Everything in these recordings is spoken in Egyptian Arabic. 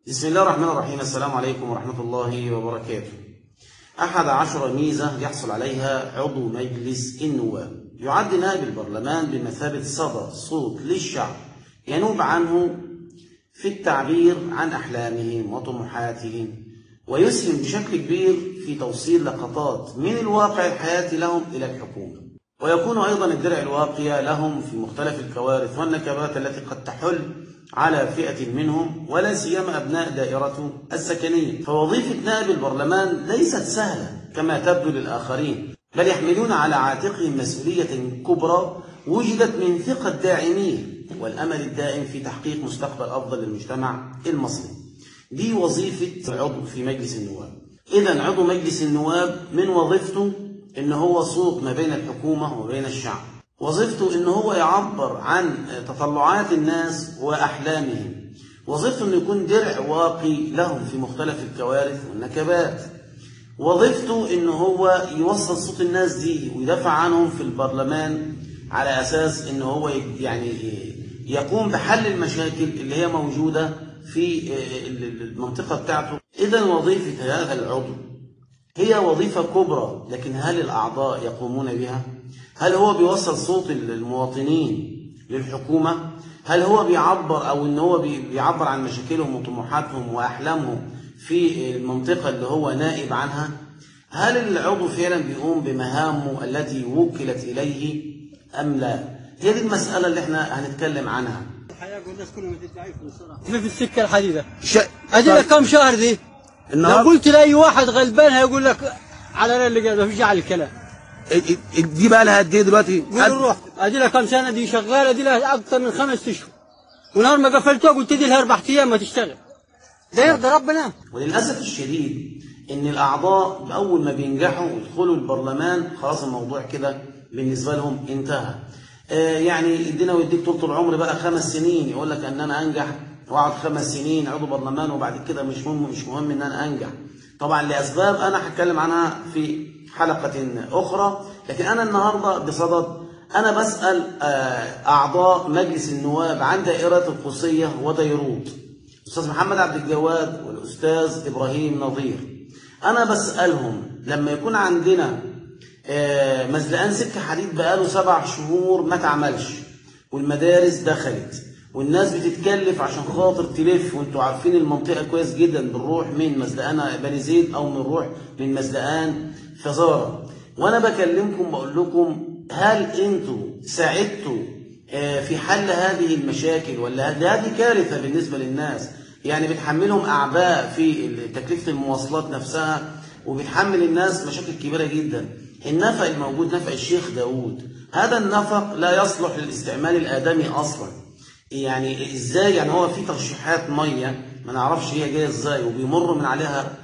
بسم الله الرحمن الرحيم السلام عليكم ورحمة الله وبركاته أحد عشر ميزة يحصل عليها عضو مجلس النواب يعد نائب البرلمان بمثابة صدى صوت للشعب ينوب عنه في التعبير عن أحلامهم وطموحاتهم ويسهم بشكل كبير في توصيل لقطات من الواقع الحياتي لهم إلى الحكومة ويكون أيضا الدرع الواقية لهم في مختلف الكوارث والنكبات التي قد تحل على فئة منهم ولا سيما أبناء دائرته السكنية فوظيفة نائب البرلمان ليست سهلة كما تبدو للآخرين بل يحملون على عاتقهم مسؤولية كبرى وجدت من ثقة داعميه والأمل الدائم في تحقيق مستقبل أفضل للمجتمع المصري دي وظيفة عضو في مجلس النواب إذا عضو مجلس النواب من وظيفته إن هو صوت ما بين الحكومة وبين الشعب وظيفته إن هو يعبر عن تطلعات الناس وأحلامهم وظيفته إنه يكون درع واقي لهم في مختلف الكوارث والنكبات وظيفته إن هو يوصل صوت الناس دي ويدافع عنهم في البرلمان على أساس إن هو يعني يقوم بحل المشاكل اللي هي موجودة في المنطقة بتاعته إذا وظيفة هذا العضو هي وظيفة كبرى لكن هل الأعضاء يقومون بها؟ هل هو بيوصل صوت المواطنين للحكومة؟ هل هو بيعبر أو إن هو بيعبر عن مشاكلهم وطموحاتهم وأحلامهم في المنطقة اللي هو نائب عنها؟ هل العضو فعلا بيقوم بمهامه التي وكلت إليه أم لا؟ هي دي المسألة اللي احنا هنتكلم عنها. الناس كلهم في السكة الحديدة ش... أدي لك كم شهر دي؟ لو النهارده قلت لأي واحد غلبان هيقول لك على اللي قال ما فيش على الكلام دي بقى لها قد ايه دلوقتي؟ قول روح ادي لها كم سنه دي شغاله ادي لها اكثر من خمس اشهر ونهار ما قفلتها قلت دي لها اربع ايام ما تشتغل ده يرضى ربنا وللأسف الشديد إن الأعضاء أول ما بينجحوا ويدخلوا البرلمان خلاص الموضوع كده بالنسبة لهم انتهى. آه يعني ادينا ويديك طول العمر بقى خمس سنين يقول لك ان انا انجح واقعد خمس سنين عضو برلمان وبعد كده مش مهم مش مهم ان انا انجح. طبعا لاسباب انا هتكلم عنها في حلقه اخرى لكن انا النهارده بصدد انا بسال آه اعضاء مجلس النواب عن دائره القصيه وديروت. الاستاذ محمد عبد الجواد والاستاذ ابراهيم نظير. انا بسالهم لما يكون عندنا آه مزلقان سكه حديد بقاله سبع شهور ما اتعملش والمدارس دخلت والناس بتتكلف عشان خاطر تلف وانتوا عارفين المنطقه كويس جدا بنروح من مزلقان بني زيد او بنروح من مزلقان فزاره وانا بكلمكم بقول لكم هل انتوا ساعدتوا آه في حل هذه المشاكل ولا هذه كارثه بالنسبه للناس يعني بتحملهم اعباء في تكلفه المواصلات نفسها وبتحمل الناس مشاكل كبيره جدا النفق الموجود نفق الشيخ داوود هذا النفق لا يصلح للاستعمال الآدمي أصلا يعني إزاي يعني هو في ترشيحات مية ما نعرفش هي جاية إزاي وبيمر من عليها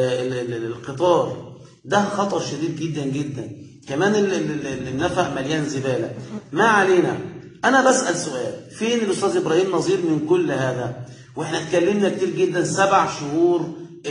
القطار ده خطر شديد جدا جدا كمان النفق مليان زبالة ما علينا أنا بسأل سؤال فين الأستاذ إبراهيم نظير من كل هذا وإحنا اتكلمنا كتير جدا سبع شهور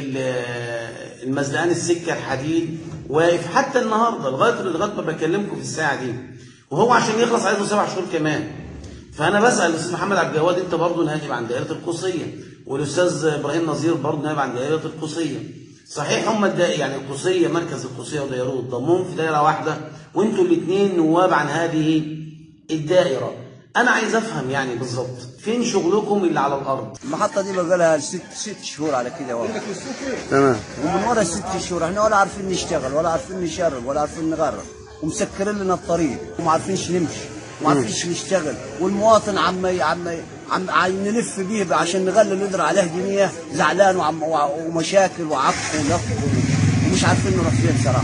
المزلقان السكة الحديد واقف حتى النهارده لغايه لغايه ما بكلمكم في الساعه دي وهو عشان يخلص عايزه سبع شهور كمان فانا بسال الاستاذ محمد عبد الجواد انت برضه نائب عن دائره القصيه والاستاذ ابراهيم نظير برضه نائب عن دائره القصيه صحيح هم يعني القصيه مركز القصيه وديروت ضمهم في دائره واحده وانتوا الاثنين نواب عن هذه الدائره انا عايز افهم يعني بالظبط فين شغلكم اللي على الارض المحطة دي بقى لها ست ست شهور على كده والله تمام ومن ورا ست شهور احنا ولا عارفين نشتغل ولا عارفين نشرب ولا عارفين نغرب ومسكرين لنا الطريق وما عارفينش نمشي وما عارفينش نشتغل والمواطن عم عم عم عم نلف بيه عشان نغلي ندر عليه جنيه زعلان وعم ومشاكل وعطف ولف ومش عارفين نروح فين صراحه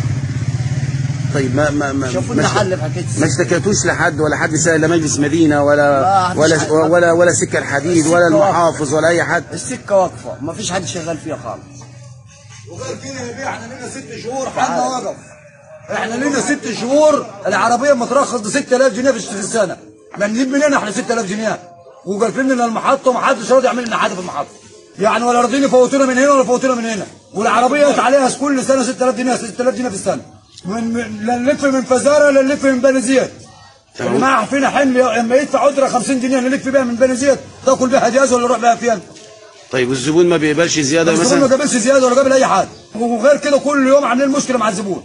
طيب ما ما ما شوفوا ما لنا اشت- حل في حكايه ما اشتكيتوش لحد ولا حد سأل لا مجلس مدينه ولا لا، ولا مفيش حد. ولا ولا سكه الحديد ولا السكة واقفة. المحافظ ولا اي حد السكه واقفه ما فيش حد شغال فيها خالص وقال فينا يبيع احنا لنا ست شهور حالنا وقف احنا لنا ست شهور العربيه مترخص ب 6000 جنيه في السنه ما نجيب منين احنا 6000 جنيه وقال لنا المحطه وما حدش راضي يعمل لنا حاجه في المحطه يعني ولا راضيين يفوتونا من هنا ولا يفوتونا من هنا والعربيه عليها كل سنه 6000 جنيه 6000 جنيه في السنه من من- لا نلف من فزاره لا نلف من بني زياد اللي ما فينا حمل لما يدفع اجره 50 جنيه نلف بيها من بني زياد تاكل بيها جاز ولا نروح بيها فين؟ طيب والزبون ما بيقبلش زياده الزبون ما مثلا قابلش زياده ولا قابل اي حاجه وغير كده كل يوم عاملين مشكله مع الزبون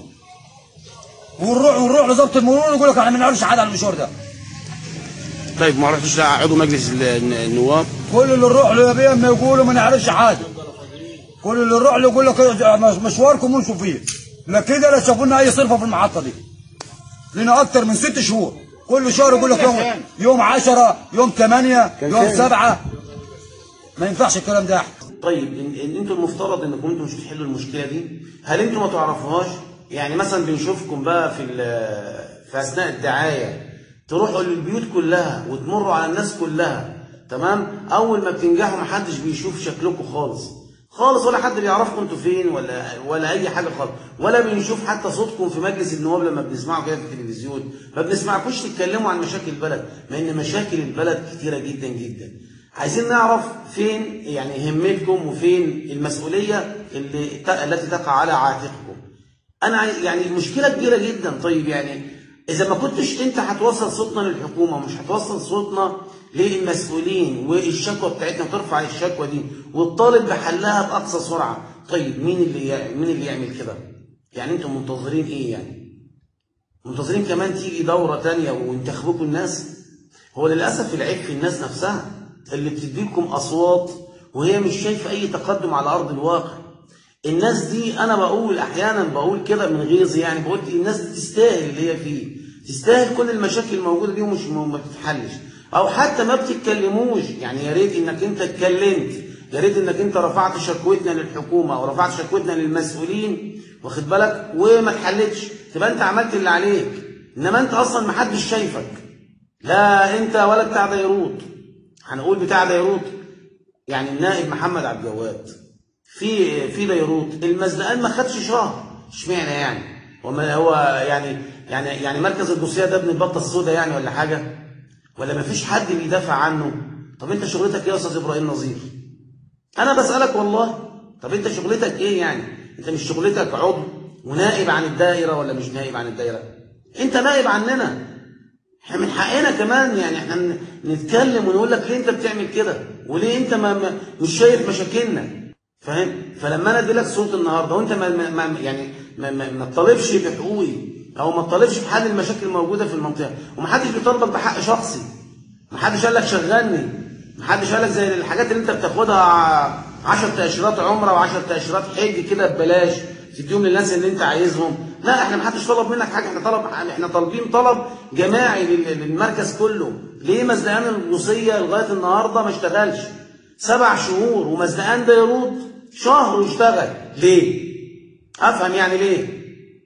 ونروح ونروح لضبط المرور يقول لك احنا ما نعرفش حاجه على المشوار ده طيب ما رحتوش عضو مجلس ال- النواب كل اللي نروح له يا بيه ما يقولوا ما نعرفش حاجه كل اللي نروح له يقول لك مش- مشواركم وامشوا فيه لا كده لا شافوا لنا اي صرفه في المحطه دي لنا اكتر من ست شهور كل شهر يقول لك يوم يوم 10 يوم 8 يوم 7 ما ينفعش الكلام ده طيب إن, إن انتوا المفترض انكم انتوا مش تحلوا المشكله دي هل انتوا ما تعرفوهاش يعني مثلا بنشوفكم بقى في ال- في اثناء الدعايه تروحوا للبيوت كلها وتمروا على الناس كلها تمام اول ما بتنجحوا محدش بيشوف شكلكم خالص خالص ولا حد بيعرفكم انتوا فين ولا ولا اي حاجه خالص ولا بنشوف حتى صوتكم في مجلس النواب لما بنسمعه كده في التلفزيون ما بنسمعكوش تتكلموا عن مشاكل البلد مع ان مشاكل البلد كتيره جدا جدا عايزين نعرف فين يعني همتكم وفين المسؤوليه اللي ت- التي تقع على عاتقكم انا عاي- يعني مشكله كبيره جدا طيب يعني اذا ما كنتش انت هتوصل صوتنا للحكومه مش هتوصل صوتنا للمسؤولين والشكوى بتاعتنا وترفع الشكوى دي وتطالب بحلها باقصى سرعه طيب مين اللي يع- مين اللي يعمل كده يعني انتم منتظرين ايه يعني منتظرين كمان تيجي دوره تانية وينتخبوكوا الناس هو للاسف العيب في الناس نفسها اللي بتديلكم اصوات وهي مش شايفه اي تقدم على ارض الواقع الناس دي انا بقول احيانا بقول كده من غيظي يعني بقول الناس دي تستاهل اللي هي فيه تستاهل كل المشاكل الموجوده دي ومش ما بتتحلش او حتى ما بتتكلموش يعني يا ريت انك انت اتكلمت يا ريت انك انت رفعت شكوتنا للحكومه او رفعت شكوتنا للمسؤولين واخد بالك وما اتحلتش تبقى انت عملت اللي عليك انما انت اصلا ما حدش شايفك لا انت ولا بتاع ديروت هنقول بتاع ديروت يعني النائب محمد عبد الجواد في في بيروت المزلقان ما خدش شهر اشمعنى يعني هو ما- هو يعني يعني يعني مركز الجوسيه ده ابن البطه السوداء يعني ولا حاجه ولا ما فيش حد بيدافع عنه طب انت شغلتك ايه يا استاذ ابراهيم نظير انا بسالك والله طب انت شغلتك ايه يعني انت مش شغلتك عضو ونائب عن الدائره ولا مش نائب عن الدائره انت نائب عننا احنا من حقنا كمان يعني احنا ن- نتكلم ونقول لك ليه انت بتعمل كده وليه انت ما ما مش شايف مشاكلنا فاهم فلما انا ادي لك صوت النهارده وانت ما ما ما يعني ما, ما, ما تطالبش بحقوقي او ما تطالبش بحل المشاكل الموجوده في المنطقه ومحدش بيطالبك بحق شخصي محدش قال لك شغلني محدش قال لك زي الحاجات اللي انت بتاخدها 10 تاشيرات عمره و10 تاشيرات حج كده ببلاش تديهم للناس اللي انت عايزهم لا احنا محدش طلب منك حاجه احنا طلب احنا طالبين طلب جماعي لل- للمركز كله ليه مزدقان الوصيه لغايه النهارده ما اشتغلش سبع شهور ومزدقان بيروت شهر واشتغل ليه افهم يعني ليه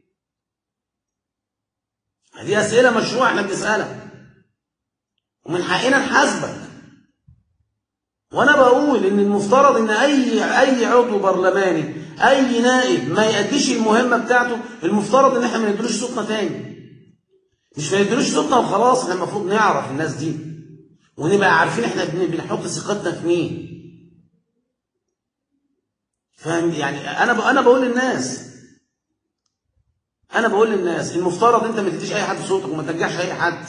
دي اسئله مشروعه احنا بنسالها ومن حقنا نحاسبك وانا بقول ان المفترض ان اي اي عضو برلماني اي نائب ما يأديش المهمه بتاعته المفترض ان احنا ما نديلوش صوتنا تاني مش ما نديلوش صوتنا وخلاص احنا المفروض نعرف الناس دي ونبقى عارفين احنا بن- بنحط ثقتنا في مين فاهم يعني انا ب- انا بقول للناس انا بقول للناس المفترض انت ما تديش اي حد صوتك وما تنجحش اي حد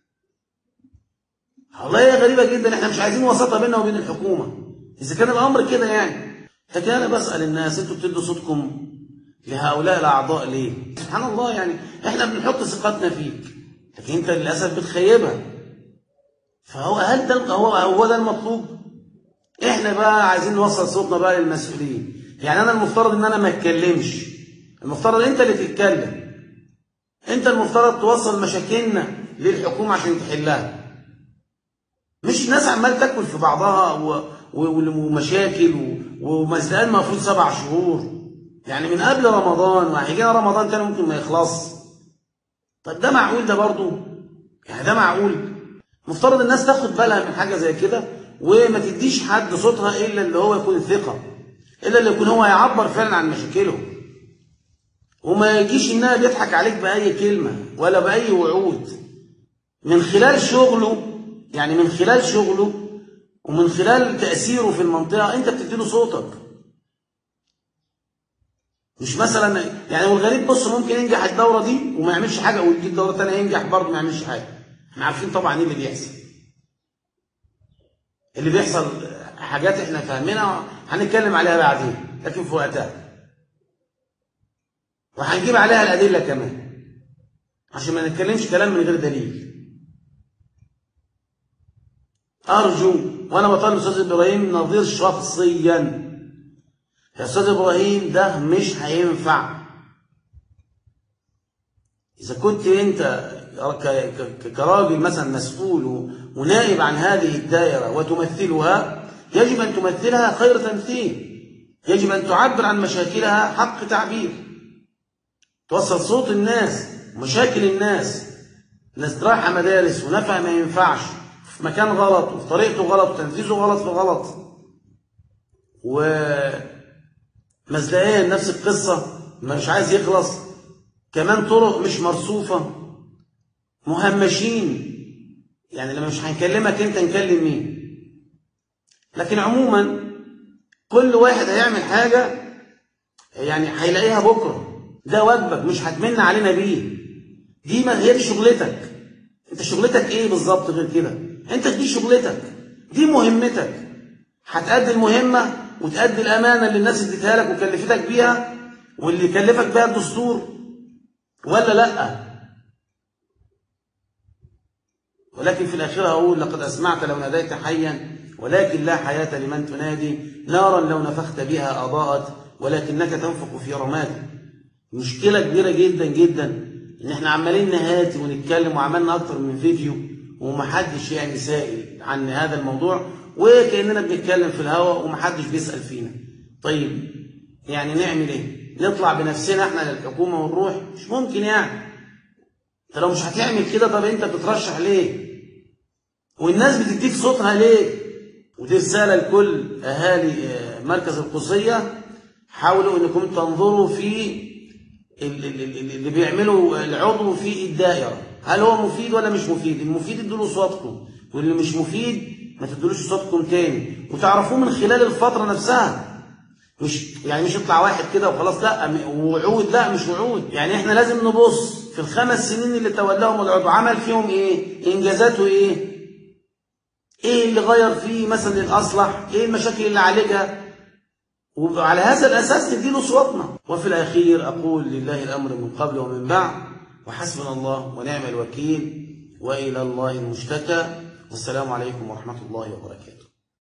والله هي غريبة جدا احنا مش عايزين وساطة بيننا وبين الحكومة إذا كان الأمر كده يعني لكن أنا بسأل الناس أنتوا بتدوا صوتكم لهؤلاء الأعضاء ليه؟ سبحان الله يعني احنا بنحط ثقتنا فيك لكن أنت للأسف بتخيبها فهو هل ده هو هو ده المطلوب؟ احنا بقى عايزين نوصل صوتنا بقى للمسؤولين يعني أنا المفترض إن أنا ما أتكلمش المفترض أنت اللي تتكلم أنت المفترض توصل مشاكلنا للحكومة عشان تحلها مش ناس عمال تاكل في بعضها و... و... ومشاكل و... ومزلقان المفروض سبع شهور يعني من قبل رمضان وهيجينا رمضان تاني ممكن ما يخلص طب ده معقول ده برضو يعني ده معقول مفترض الناس تاخد بالها من حاجه زي كده وما تديش حد صوتها الا اللي هو يكون ثقه الا اللي يكون هو يعبر فعلا عن مشاكله وما يجيش انها بيضحك عليك باي كلمه ولا باي وعود من خلال شغله يعني من خلال شغله ومن خلال تأثيره في المنطقة أنت بتديله صوتك مش مثلا يعني والغريب بص ممكن ينجح الدورة دي وما يعملش حاجة ويجيب دورة تانية ينجح برضه ما يعملش حاجة احنا عارفين طبعا ايه اللي بيحصل اللي بيحصل حاجات احنا فاهمينها هنتكلم عليها بعدين لكن في وقتها وهنجيب عليها الأدلة كمان عشان ما نتكلمش كلام من غير دليل أرجو وأنا بطالب أستاذ إبراهيم نظير شخصيا يا أستاذ إبراهيم ده مش هينفع إذا كنت أنت ك- ك- كراجل مثلا مسؤول ونائب عن هذه الدائرة وتمثلها يجب أن تمثلها خير تمثيل يجب أن تعبر عن مشاكلها حق تعبير توصل صوت الناس ومشاكل الناس الناس رايحة مدارس ونفع ما ينفعش في مكان غلط وفي طريقته غلط وتنفيذه غلط في غلط ومزدقين نفس القصة مش عايز يخلص كمان طرق مش مرصوفة مهمشين يعني لما مش هنكلمك انت نكلم مين لكن عموما كل واحد هيعمل حاجة يعني هيلاقيها بكرة ده واجبك مش هتمن علينا بيه دي ما هي دي شغلتك انت شغلتك ايه بالظبط غير كده انت دي شغلتك دي مهمتك هتأدي المهمة وتأدي الأمانة اللي الناس اديتها لك وكلفتك بيها واللي كلفك بيها الدستور ولا لأ ولكن في الآخرة أقول لقد أسمعت لو ناديت حيا ولكن لا حياة لمن تنادي نارا لو نفخت بها أضاءت ولكنك تنفق في رماد مشكلة كبيرة جدا جدا إن إحنا عمالين نهاتي ونتكلم وعملنا أكتر من فيديو ومحدش يعني سائل عن هذا الموضوع وكأننا بنتكلم في الهواء ومحدش بيسأل فينا طيب يعني نعمل إيه؟ نطلع بنفسنا إحنا للحكومة ونروح مش ممكن يعني انت لو مش هتعمل كده طب انت بترشح ليه والناس بتديك صوتها ليه ودي رساله لكل اهالي آه، مركز القصيه حاولوا انكم تنظروا في ال- ال- ال- اللي بيعملوا العضو في الدائره هل هو مفيد ولا مش مفيد المفيد ادوا له صوتكم واللي مش مفيد ما تدولوش صوتكم تاني وتعرفوه من خلال الفتره نفسها مش يعني مش يطلع واحد كده وخلاص لا م- وعود لا مش وعود يعني احنا لازم نبص في الخمس سنين اللي تولاهم العضو عمل فيهم ايه انجازاته ايه ايه اللي غير فيه مثلا للاصلح ايه المشاكل اللي عالجها وعلى هذا الاساس نديله صوتنا وفي الاخير اقول لله الامر من قبل ومن بعد وحسبنا الله ونعم الوكيل والى الله المشتكى والسلام عليكم ورحمه الله وبركاته